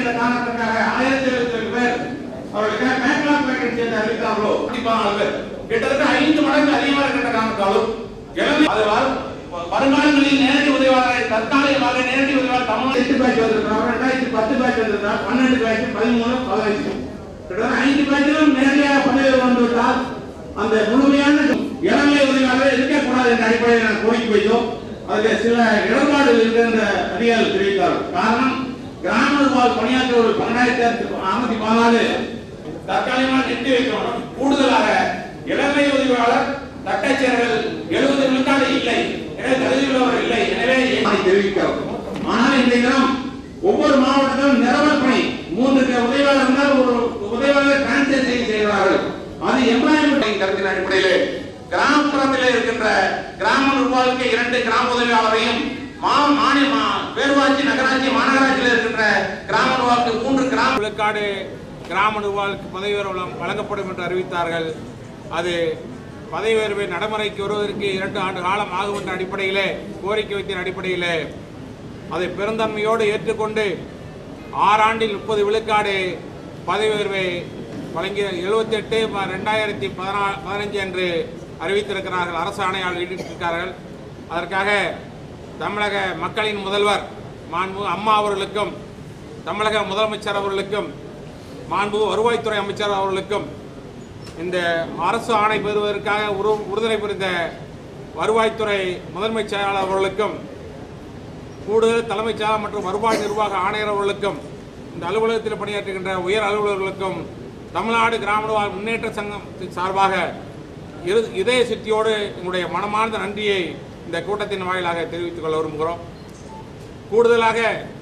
என்ற காரணத்துக்காக ஆயிரத்தி எழுபத்தி ஏழு பேர் அவர்களுக்கு பேக்லாக் வேகன்சி என்று அறிவித்தார்களோ பதினாலு பேர் கிட்டத்தட்ட ஐந்து மடங்கு அதிகமாக இருக்கின்ற காரணத்தாலும் இளமை அதுவால் வருங்காலங்களில் நேரடி உதவியாளரை தற்காலிகமாக நேரடி உதவியாளர் தமிழ் எட்டு பேட்ச் வந்திருக்கிறாங்க ரெண்டாயிரத்தி பத்து பேட்ச் வந்திருக்கிறார் பன்னெண்டு பேட்ச் பதிமூணு பதினஞ்சு கிட்டத்தட்ட ஐந்து பேட்சிலும் நேரடியாக பதவி வந்துவிட்டால் அந்த முழுமையான இளமை உதவியாளர் இருக்கக்கூடாது என்ற அடிப்படையில் நான் கோரிக்கை வைத்தோம் அதில் சில இடர்பாடுகள் இருக்கின்ற அதிகாரிகள் தெரிவித்தார்கள் காரணம் கிராம நிர்வாக பணியாற்றவர்கள் பன்னெண்டாயிரத்தி நானூத்தி பதினாலு தற்காலிகமாக நிறுத்தி வைக்கணும் கூடுதலாக இளமை உதவியாளர் தட்டச்சேர்கள் எழுபது விழுக்காடு இல்லை எனவே தகுதியுள்ளவர் இல்லை எனவே அதை தெரிவிக்கிறோம் ஆனால் இந்த தினம் ஒவ்வொரு மாவட்டத்திலும் நிரவல் பணி மூன்று உதவியாளர் இருந்தால் ஒரு உதவியாளர் டிரான்ஸ்லேட் செய்கிறார்கள் அது எம்ப்ளாய்மெண்ட் கருத்தின் அடிப்படையிலே கிராமப்புறத்தில் இருக்கின்ற கிராம நிர்வாகிக்கு இரண்டு கிராம உதவியாளரையும் மா மாநில மா- பேரூராட்சி நகராட்சி மாநகராட்சியில் இருக்கின்ற கிராம நிர்வாகத்துக்கு மூன்று கிராம விழுக்காடு கிராம நிர்வாகிக்கு பதவி உயர்வு வழங்கப்படும் என்று அறிவித்தார்கள் அது பதவி உயர்வை நடைமுறைக்கு வருவதற்கு இரண்டு ஆண்டு காலம் ஆகும் என்ற அடிப்படையிலே கோரிக்கை வைத்தின் அடிப்படையிலே அதை பெருந்தன்மையோடு ஏற்றுக்கொண்டு ஆறாண்டில் முப்பது விழுக்காடு பதவி உயர்வை வழங்கிய எழுபத்தி எட்டு ரெண்டாயிரத்தி பதினா பதினஞ்சு என்று அறிவித்திருக்கிறார்கள் அரசாணையால் வெளியிட்டிருக்கிறார்கள் அதற்காக தமிழக மக்களின் முதல்வர் மாண்பு அம்மா அவர்களுக்கும் தமிழக முதலமைச்சர் அவர்களுக்கும் மாண்பு வருவாய்த்துறை அமைச்சர் அவர்களுக்கும் இந்த அரசு ஆணை பெறுவதற்காக உரு உறுதுணை புரிந்த வருவாய்த்துறை முதன்மை செயலாளர் அவர்களுக்கும் கூடுதல் தலைமைச் செயலாளர் மற்றும் வருவாய் நிர்வாக ஆணையர் அவர்களுக்கும் இந்த அலுவலகத்தில் பணியாற்றுகின்ற உயர் அலுவலர்களுக்கும் தமிழ்நாடு கிராம நிர்வாக முன்னேற்ற சங்கம் சார்பாக இரு இதய சித்தியோடு எங்களுடைய மனமார்ந்த நன்றியை இந்த கூட்டத்தின் வாயிலாக தெரிவித்துக் கொள்ள விரும்புகிறோம் கூடுதலாக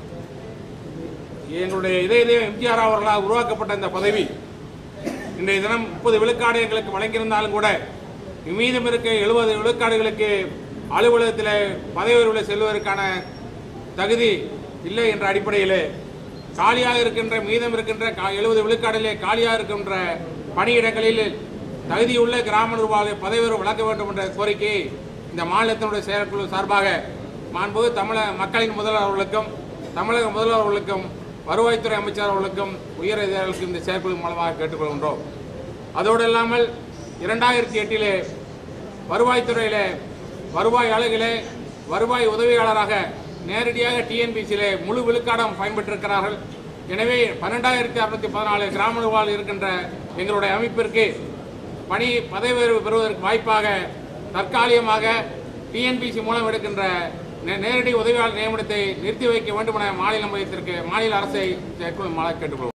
எங்களுடைய இதய தெய்வம் எம்ஜிஆர் அவர்களால் உருவாக்கப்பட்ட இந்த பதவி இன்றைய தினம் முப்பது விழுக்காடு எங்களுக்கு வழங்கியிருந்தாலும் கூட மீதம் இருக்க எழுபது விழுக்காடுகளுக்கு அலுவலகத்தில் பதவி உயர்வில் செல்வதற்கான தகுதி இல்லை என்ற அடிப்படையிலே காலியாக இருக்கின்ற மீதம் இருக்கின்ற எழுபது விழுக்காடிலே காலியாக இருக்கின்ற பணியிடங்களில் தகுதியுள்ள கிராம நிர்வாக பதவி உயர்வு வழங்க வேண்டும் என்ற கோரிக்கையை இந்த மாநிலத்தினுடைய செயற்குழு சார்பாக மாண்புமிகு தமிழக மக்களின் முதல்வர் அவர்களுக்கும் தமிழக முதல்வர் அவர்களுக்கும் வருவாய்த்துறை அமைச்சர் அவர்களுக்கும் உயர் அதிகாரிகளுக்கும் இந்த செயற்குழு மூலமாக கேட்டுக்கொள்கின்றோம் அதோடு இல்லாமல் இரண்டாயிரத்தி எட்டிலே வருவாய்த்துறையிலே வருவாய் அலகிலே வருவாய் உதவியாளராக நேரடியாக டிஎன்பிசியிலே முழு விழுக்காடம் பயன்பெற்றிருக்கிறார்கள் எனவே பன்னெண்டாயிரத்தி அறுநூத்தி பதினாலு கிராம நிர்வாகம் இருக்கின்ற எங்களுடைய அமைப்பிற்கு பணி பதவி உயர்வு பெறுவதற்கு வாய்ப்பாக தற்காலிகமாக டிஎன்பிசி மூலம் எடுக்கின்ற நே- நேரடி உதவியாளர் நியமனத்தை நிறுத்தி வைக்க வேண்டும் என மாநில மையத்திற்கு மாநில அரசை கேட்டுக்கொள்ளும் கேட்டுக்கொள்வோம்